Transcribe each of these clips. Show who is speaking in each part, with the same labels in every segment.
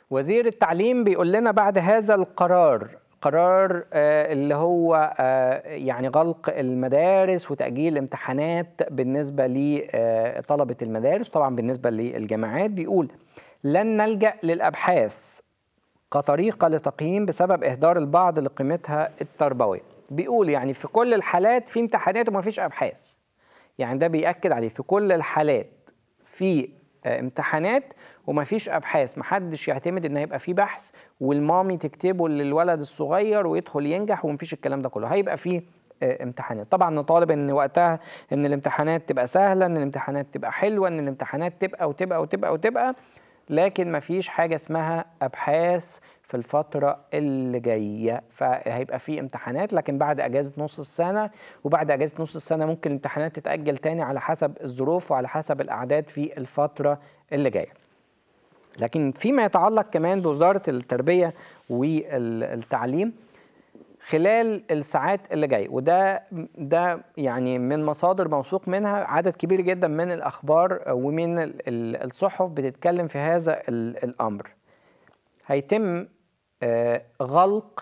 Speaker 1: وزير التعليم بيقول لنا بعد هذا القرار قرار آه، اللي هو آه، يعني غلق المدارس وتأجيل الامتحانات بالنسبة لطلبة المدارس طبعا بالنسبة للجامعات بيقول لن نلجأ للأبحاث كطريقة لتقييم بسبب إهدار البعض لقيمتها التربوية بيقول يعني في كل الحالات في امتحانات وما فيش أبحاث يعني ده بيأكد عليه في كل الحالات في آه، امتحانات ومفيش ابحاث محدش يعتمد ان هيبقى في بحث والمامي تكتبه للولد الصغير ويدخل ينجح ومفيش الكلام ده كله هيبقى فيه آه، امتحانات طبعا نطالب ان وقتها ان الامتحانات تبقى سهله ان الامتحانات تبقى حلوه ان الامتحانات تبقى وتبقى وتبقى وتبقى لكن مفيش حاجه اسمها ابحاث في الفترة اللي جاية فهيبقى في امتحانات لكن بعد أجازة نص السنة وبعد أجازة نص السنة ممكن الامتحانات تتأجل تاني على حسب الظروف وعلى حسب الأعداد في الفترة اللي جاية لكن فيما يتعلق كمان بوزارة التربية والتعليم خلال الساعات اللي جايه وده ده يعني من مصادر موثوق منها عدد كبير جدا من الاخبار ومن ال- ال- الصحف بتتكلم في هذا ال- الامر هيتم آه، غلق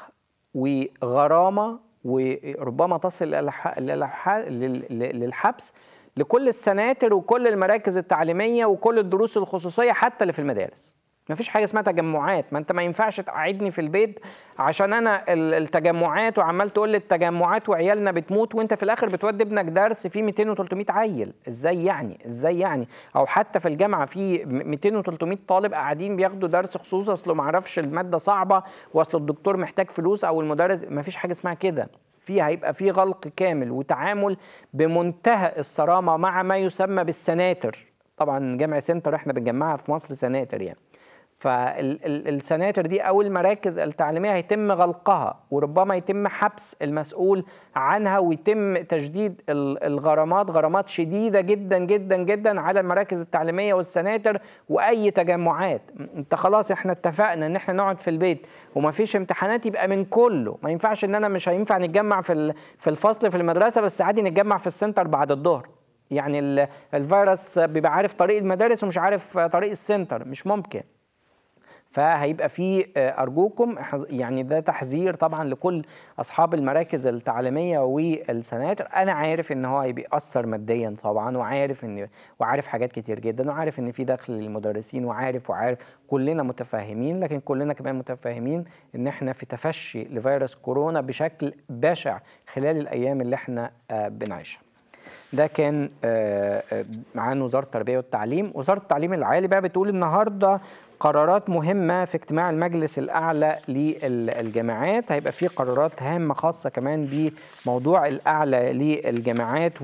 Speaker 1: وغرامه وربما تصل إلى الح- للح- لل- لل- للحبس لكل السناتر وكل المراكز التعليميه وكل الدروس الخصوصيه حتى اللي في المدارس ما فيش حاجه اسمها تجمعات ما انت ما ينفعش تقعدني في البيت عشان انا ال- التجمعات وعمال تقول لي التجمعات وعيالنا بتموت وانت في الاخر بتودي ابنك درس فيه 200 و300 عيل ازاي يعني ازاي يعني او حتى في الجامعه في م- 200 و300 طالب قاعدين بياخدوا درس خصوص اصله ما اعرفش الماده صعبه واصل الدكتور محتاج فلوس او المدرس ما فيش حاجه اسمها كده في هيبقى في غلق كامل وتعامل بمنتهى الصرامه مع ما يسمى بالسناتر طبعا جامع سنتر احنا بنجمعها في مصر سناتر يعني فالسناتر دي او المراكز التعليميه هيتم غلقها وربما يتم حبس المسؤول عنها ويتم تشديد ال- الغرامات غرامات شديده جدا جدا جدا على المراكز التعليميه والسناتر واي تجمعات انت خلاص احنا اتفقنا ان احنا نقعد في البيت وما فيش امتحانات يبقى من كله ما ينفعش ان انا مش هينفع نتجمع في ال- في الفصل في المدرسه بس عادي نتجمع في السنتر بعد الظهر يعني ال- الفيروس بيبقى عارف طريق المدارس ومش عارف طريق السنتر مش ممكن فهيبقى في آه، ارجوكم احذ- يعني ده تحذير طبعا لكل اصحاب المراكز التعليميه والسناتر انا عارف ان هو بيأثر ماديا طبعا وعارف ان وعارف حاجات كتير جدا وعارف ان في دخل للمدرسين وعارف وعارف كلنا متفاهمين لكن كلنا كمان متفاهمين ان احنا في تفشي لفيروس كورونا بشكل بشع خلال الايام اللي احنا آه، بنعيشها ده كان آه، آه، عن وزاره التربيه والتعليم وزاره التعليم العالي بقى بتقول النهارده قرارات مهمه في اجتماع المجلس الاعلى للجامعات هيبقى في قرارات هامه خاصه كمان بموضوع الاعلى للجامعات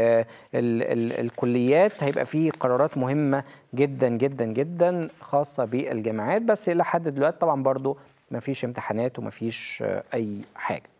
Speaker 1: والكليات هيبقى في قرارات مهمه جدا جدا جدا خاصه بالجامعات بس الى حد دلوقتي طبعا برضو مفيش امتحانات ومفيش آه، اي حاجه